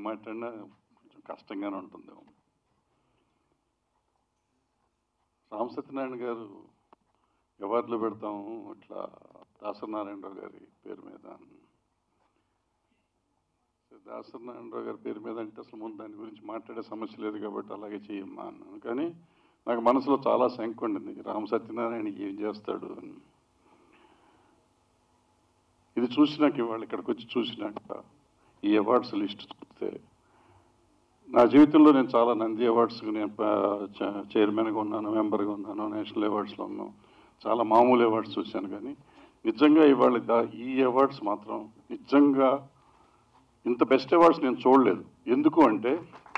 మాట్లాడినా కొంచెం కష్టంగానే ఉంటుంది రామ్ సత్యనారాయణ గారు అవార్డులు పెడతాము ఇట్లా దాసనారాయణరావు గారి పేరు మీద దాసనారాయణరావు గారి పేరు మీద అంటే అసలు ముందు దాని గురించి మాట్లాడే సమస్య లేదు కాబట్టి అలాగే చేయమ్మా అన్నాను కానీ నాకు మనసులో చాలా శంక ఉండింది రామ్ సత్యనారాయణ ఏం చేస్తాడు అని ఇది చూసినాక ఇవాళ ఇక్కడికి వచ్చి చూసినాక ఈ అవార్డ్స్ లిస్ట్ చూస్తే నా జీవితంలో నేను చాలా నంది అవార్డ్స్కి నేను ప- చ- చైర్మన్గా ఉన్నాను మెంబర్గా ఉన్నాను నేషనల్ అవార్డ్స్లో ఉన్నాను చాలా మామూలు అవార్డ్స్ చూశాను కానీ నిజంగా ఇవాళ దా- ఈ అవార్డ్స్ మాత్రం నిజంగా ఇంత బెస్ట్ అవార్డ్స్ నేను చూడలేదు ఎందుకు అంటే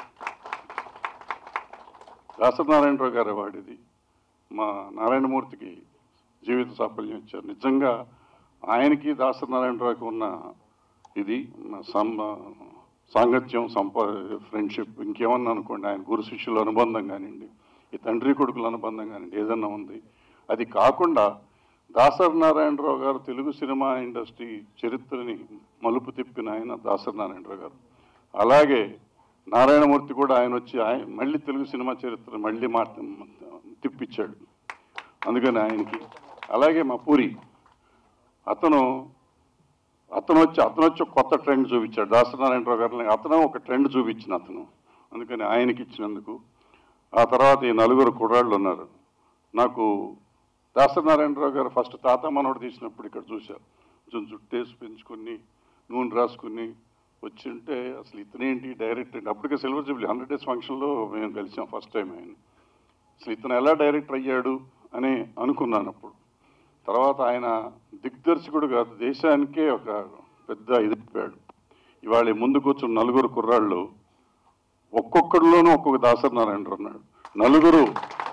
దాసనారాయణరావు గారి అవార్డు ఇది మా నారాయణమూర్తికి జీవిత సాఫల్యం ఇచ్చారు నిజంగా ఆయనకి దాసనారాయణరావుకి ఉన్న ఇది సం సాంగత్యం సంప ఫ్రెండ్షిప్ ఇంకేమన్నా అనుకోండి ఆయన గురు శిష్యుల అనుబంధం కానివ్వండి ఈ తండ్రి కొడుకుల అనుబంధం కానివ్వండి ఏదన్నా ఉంది అది కాకుండా దాసరి నారాయణరావు గారు తెలుగు సినిమా ఇండస్ట్రీ చరిత్రని మలుపు తిప్పిన ఆయన దాసరి నారాయణరావు గారు అలాగే నారాయణమూర్తి కూడా ఆయన వచ్చి ఆయన మళ్ళీ తెలుగు సినిమా చరిత్ర మళ్ళీ మార్త తిప్పించాడు అందుకని ఆయనకి అలాగే మా పూరి అతను అతను వచ్చి అతను వచ్చి ఒక కొత్త ట్రెండ్ చూపించాడు దాసనారాయణరావు గారిని అతను ఒక ట్రెండ్ చూపించిన అతను అందుకని ఆయనకి ఇచ్చినందుకు ఆ తర్వాత ఈ నలుగురు కుర్రాళ్ళు ఉన్నారు నాకు దాసనారాయణరావు గారు ఫస్ట్ తాత మనోడు తీసినప్పుడు ఇక్కడ చూశారు కొంచెం జుట్టేసి పెంచుకుని నూనె రాసుకుని వచ్చి ఉంటే అసలు ఇతనేంటి డైరెక్టర్ ఏంటి అప్పటికే సిల్వర్ జూబ్లీ హండ్రెడ్ డేస్ ఫంక్షన్లో మేము కలిసాం ఫస్ట్ టైం ఆయన అసలు ఇతను ఎలా డైరెక్టర్ అయ్యాడు అని అనుకున్నాను అప్పుడు తర్వాత ఆయన దిగ్దర్శకుడు కాదు దేశానికే ఒక పెద్ద ఇది చెప్పాడు ఇవాళ ఈ ముందు కూర్చున్న నలుగురు కుర్రాళ్ళు ఒక్కొక్కడిలోనూ ఒక్కొక్క దాసరి నారాయణ ఉన్నాడు నలుగురు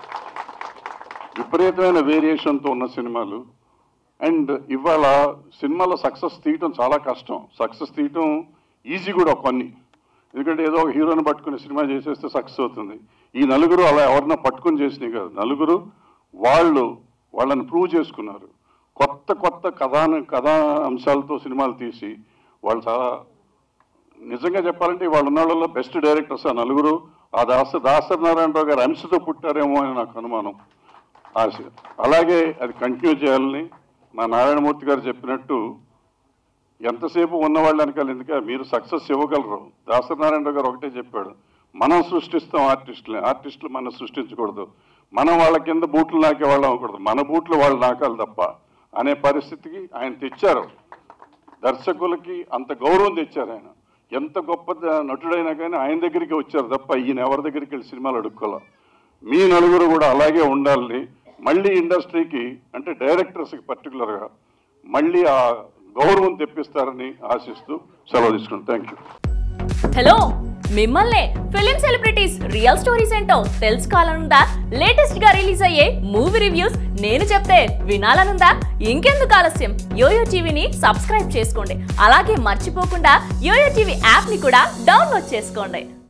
విపరీతమైన వేరియేషన్తో ఉన్న సినిమాలు అండ్ ఇవాళ సినిమాలో సక్సెస్ తీయటం చాలా కష్టం సక్సెస్ తీయటం ఈజీ కూడా కొన్ని ఎందుకంటే ఏదో ఒక హీరోని పట్టుకుని సినిమా చేసేస్తే సక్సెస్ అవుతుంది ఈ నలుగురు అలా ఎవరినో పట్టుకుని చేసినవి కాదు నలుగురు వాళ్ళు వాళ్ళని ప్రూవ్ చేసుకున్నారు కొత్త కొత్త కథా కథా అంశాలతో సినిమాలు తీసి వాళ్ళు చాలా నిజంగా చెప్పాలంటే వాళ్ళు ఉన్న వాళ్ళలో బెస్ట్ డైరెక్టర్స్ ఆ నలుగురు ఆ దాస దాసరి నారాయణరావు గారు అంశతో పుట్టారేమో అని నాకు అనుమానం ఆశ అలాగే అది కంటిన్యూ చేయాలని మా నారాయణమూర్తి గారు చెప్పినట్టు ఎంతసేపు ఉన్నవాళ్ళు వెనకాల ఎందుక మీరు సక్సెస్ ఇవ్వగలరు దాసరి నారాయణరావు గారు ఒకటే చెప్పాడు మనం సృష్టిస్తాం ఆర్టిస్టులు ఆర్టిస్టులు మనం సృష్టించకూడదు మనం వాళ్ళ కింద బూట్లు నాకే వాళ్ళం అవ్వకూడదు మన బూట్లు వాళ్ళు నాకాలి తప్ప అనే పరిస్థితికి ఆయన తెచ్చారు దర్శకులకి అంత గౌరవం తెచ్చారు ఆయన ఎంత గొప్ప ద- నటుడైనా కానీ ఆయన దగ్గరికి వచ్చారు తప్ప ఈయన ఎవరి దగ్గరికి వెళ్ళి సినిమాలు అడుక్కోలే మీ నలుగురు కూడా అలాగే ఉండాలని మళ్ళీ ఇండస్ట్రీకి అంటే డైరెక్టర్స్కి పర్టికులర్గా మళ్ళీ ఆ గౌరవం తెప్పిస్తారని ఆశిస్తూ సెలవు తీసుకున్నాను థ్యాంక్ యూ హలో మిమ్మల్నే ఫిలిం సెలబ్రిటీస్ రియల్ స్టోరీస్ ఏంటో తెలుసుకోవాలనుందా లేటెస్ట్ గా రిలీజ్ అయ్యే మూవీ రివ్యూస్ నేను చెప్తే వినాలనుందా ఇంకెందుకు ఆలస్యం యోయో టీవీని సబ్స్క్రైబ్ చేసుకోండి అలాగే మర్చిపోకుండా యోయో టీవీ యాప్ ని కూడా డౌన్లోడ్ చేసుకోండి